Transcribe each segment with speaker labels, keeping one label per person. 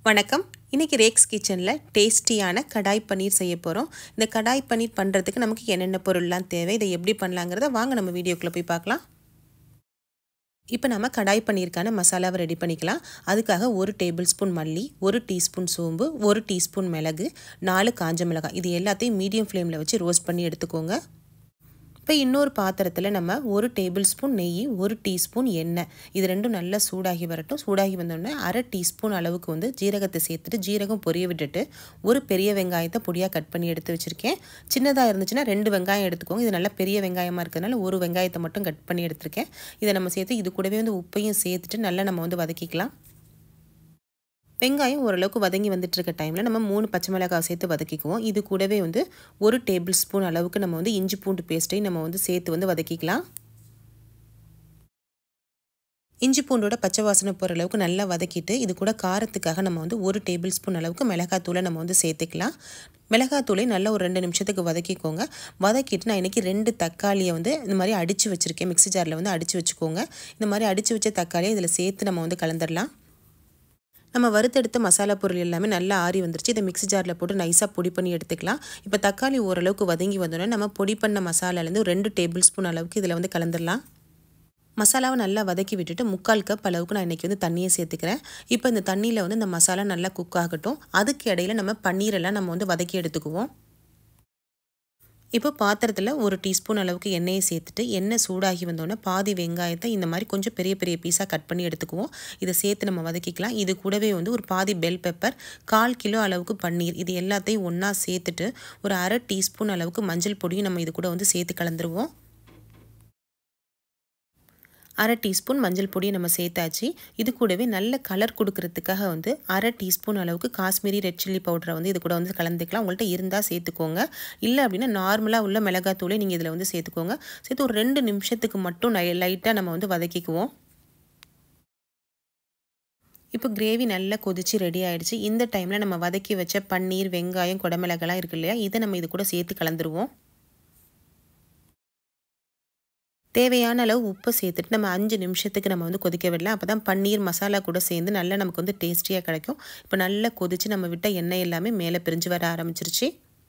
Speaker 1: வணக்கம் இன்றைக்கி ரேக்ஸ் கிச்சனில் டேஸ்டியான கடாய் பன்னீர் செய்ய போகிறோம் இந்த கடாய் பன்னீர் பண்ணுறதுக்கு நமக்கு என்னென்ன பொருள்லாம் தேவை இதை எப்படி பண்ணலாங்கிறத வாங்க நம்ம வீடியோக்குள்ளே போய் பார்க்கலாம் இப்போ நம்ம கடாய் பன்னீருக்கான மசாலாவை ரெடி பண்ணிக்கலாம் அதுக்காக ஒரு டேபிள் ஸ்பூன் மல்லி ஒரு டீஸ்பூன் சோம்பு ஒரு டீஸ்பூன் மிளகு நாலு காஞ்ச மிளகாய் இது எல்லாத்தையும் மீடியம் ஃப்ளேமில் வச்சு ரோஸ்ட் பண்ணி எடுத்துக்கோங்க இப்போ இன்னொரு பாத்திரத்தில் நம்ம ஒரு டேபிள் ஸ்பூன் நெய் ஒரு டீஸ்பூன் எண்ணெய் இது ரெண்டும் நல்லா சூடாகி வரட்டும் சூடாகி வந்தோடனே அரை டீஸ்பூன் அளவுக்கு வந்து ஜீரகத்தை சேர்த்துட்டு ஜீரகம் பொரிய விட்டுட்டு ஒரு பெரிய வெங்காயத்தை பொடியாக கட் பண்ணி எடுத்து வச்சுருக்கேன் சின்னதாக இருந்துச்சுன்னா ரெண்டு வெங்காயம் எடுத்துக்கோங்க இது நல்லா பெரிய வெங்காயமாக இருக்கிறதுனால ஒரு வெங்காயத்தை மட்டும் கட் பண்ணி எடுத்திருக்கேன் இதை நம்ம சேர்த்து இது கூடவே வந்து உப்பையும் சேர்த்துட்டு நல்லா நம்ம வந்து வதக்கிக்கலாம் வெங்காயம் ஓரளவுக்கு வதங்கி வந்துட்டு இருக்க டைமில் நம்ம மூணு பச்சை மிளகாய் சேர்த்து வதக்கிக்குவோம் இது கூடவே வந்து ஒரு டேபிள் ஸ்பூன் அளவுக்கு நம்ம வந்து இஞ்சி பூண்டு பேஸ்ட்டையும் நம்ம வந்து சேர்த்து வந்து வதக்கிக்கலாம் இஞ்சி பூண்டோட பச்சை வாசனை போகிற அளவுக்கு நல்லா வதக்கிட்டு இது கூட காரத்துக்காக நம்ம வந்து ஒரு டேபிள் ஸ்பூன் அளவுக்கு மிளகாத்தூளை நம்ம வந்து சேர்த்துக்கலாம் மிளகாத்தூளை நல்லா ஒரு ரெண்டு நிமிஷத்துக்கு வதக்கிக்கோங்க வதக்கிட்டு நான் இன்றைக்கி ரெண்டு தக்காளியை வந்து இந்த மாதிரி அடித்து வச்சுருக்கேன் மிக்ஸி ஜாரில் வந்து அடித்து வச்சுக்கோங்க இந்த மாதிரி அடித்து வச்ச தக்காளியை இதில் சேர்த்து நம்ம வந்து கலந்துடலாம் நம்ம வறுத்தெடுத்த மசாலா பொருள் எல்லாமே நல்லா ஆறி வந்துருச்சு இதை மிக்ஸி ஜாரில் போட்டு நைஸாக பொடி பண்ணி எடுத்துக்கலாம் இப்போ தக்காளி ஓரளவுக்கு வதங்கி வந்தோடனே நம்ம பொடி பண்ண மசாலாலேருந்து ரெண்டு டேபிள் ஸ்பூன் அளவுக்கு இதில் வந்து கலந்துடலாம் மசாலாவை நல்லா வதக்கி விட்டுட்டு முக்கால் கப் அளவுக்கு நான் இன்றைக்கி வந்து தண்ணியை சேர்த்துக்கிறேன் இப்போ இந்த தண்ணியில் வந்து இந்த மசாலா நல்லா குக் ஆகட்டும் அதுக்கு இடையில நம்ம பன்னீரெல்லாம் நம்ம வந்து வதக்கி எடுத்துக்குவோம் இப்போ பாத்திரத்தில் ஒரு டீஸ்பூன் அளவுக்கு எண்ணெயை சேர்த்துட்டு எண்ணெய் சூடாகி வந்தோடனே பாதி வெங்காயத்தை இந்த மாதிரி கொஞ்சம் பெரிய பெரிய பீஸாக கட் பண்ணி எடுத்துக்குவோம் இதை சேர்த்து நம்ம வதக்கிக்கலாம் இது கூடவே வந்து ஒரு பாதி பெல் பெப்பர் கால் கிலோ அளவுக்கு பன்னீர் இது எல்லாத்தையும் ஒன்றா சேர்த்துட்டு ஒரு அரை டீஸ்பூன் அளவுக்கு மஞ்சள் பொடியும் நம்ம இது கூட வந்து சேர்த்து கலந்துருவோம் அரை டீஸ்பூன் மஞ்சள் பொடியை நம்ம சேர்த்தாச்சு இது கூடவே நல்ல கலர் கொடுக்கறதுக்காக வந்து அரை டீஸ்பூன் அளவுக்கு காஷ்மீரி ரெட் சில்லி பவுடரை வந்து இது கூட வந்து கலந்துக்கலாம் உங்கள்கிட்ட இருந்தால் சேர்த்துக்கோங்க இல்லை அப்படின்னா நார்மலாக உள்ள மிளகாத்தூளை நீங்கள் இதில் வந்து சேர்த்துக்கோங்க சேர்த்து ஒரு ரெண்டு நிமிஷத்துக்கு மட்டும் லைட்டாக நம்ம வந்து வதக்கிக்குவோம் இப்போ கிரேவி நல்லா கொதிச்சு ரெடி ஆகிடுச்சு இந்த டைமில் நம்ம வதக்கி வச்ச பன்னீர் வெங்காயம் குடமிளகெல்லாம் இருக்கு இல்லையா இதை நம்ம இது கூட சேர்த்து கலந்துருவோம் தேவையான அளவு உப்பை சேர்த்துட்டு நம்ம அஞ்சு நிமிஷத்துக்கு நம்ம வந்து கொதிக்க விடலாம் அப்போ தான் பன்னீர் மசாலா கூட சேர்ந்து நல்லா நமக்கு வந்து டேஸ்டியாக கிடைக்கும் இப்போ நல்லா கொதித்து நம்ம விட்ட எண்ணெய் எல்லாமே மேலே பிரிஞ்சு வர ஆரம்பிச்சிருச்சு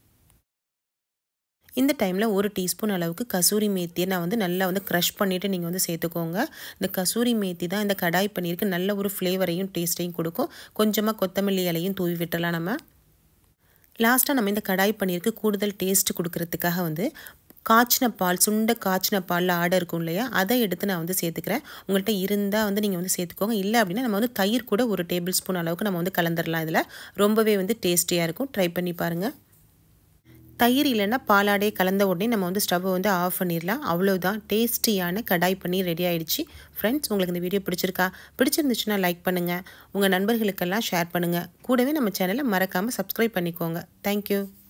Speaker 1: இந்த டைமில் ஒரு டீஸ்பூன் அளவுக்கு கசூரி மேத்தியை நான் வந்து நல்லா வந்து க்ரஷ் பண்ணிவிட்டு நீங்கள் வந்து சேர்த்துக்கோங்க இந்த கசூரி மேத்தி தான் இந்த கடாய் பன்னீருக்கு நல்ல ஒரு ஃப்ளேவரையும் டேஸ்ட்டையும் கொடுக்கும் கொஞ்சமாக கொத்தமல்லி இலையும் தூவி விட்டுலாம் நம்ம லாஸ்ட்டாக நம்ம இந்த கடாய் பன்னீருக்கு கூடுதல் டேஸ்ட் கொடுக்கறதுக்காக வந்து காய்ச்சின பால் சுண்ட காய்ச்சின பாலில் ஆடை இருக்கும் இல்லையா அதை எடுத்து நான் வந்து சேர்த்துக்கிறேன் உங்கள்கிட்ட இருந்தால் வந்து நீங்கள் வந்து சேர்த்துக்கோங்க இல்லை அப்படின்னா நம்ம வந்து தயிர் கூட ஒரு டேபிள் ஸ்பூன் அளவுக்கு நம்ம வந்து கலந்துடலாம் இதில் ரொம்பவே வந்து டேஸ்டியாக இருக்கும் ட்ரை பண்ணி பாருங்கள் தயிர் இல்லைன்னா பாலாடையே கலந்த உடனே நம்ம வந்து ஸ்டவ்வை வந்து ஆஃப் பண்ணிடலாம் அவ்வளோதான் டேஸ்டியான கடாய் பண்ணி ரெடி ஆகிடுச்சு ஃப்ரெண்ட்ஸ் உங்களுக்கு இந்த வீடியோ பிடிச்சிருக்கா பிடிச்சிருந்துச்சுன்னா லைக் பண்ணுங்கள் உங்கள் நண்பர்களுக்கெல்லாம் ஷேர் பண்ணுங்கள் கூடவே நம்ம சேனலை மறக்காமல் சப்ஸ்கிரைப் பண்ணிக்கோங்க தேங்க்யூ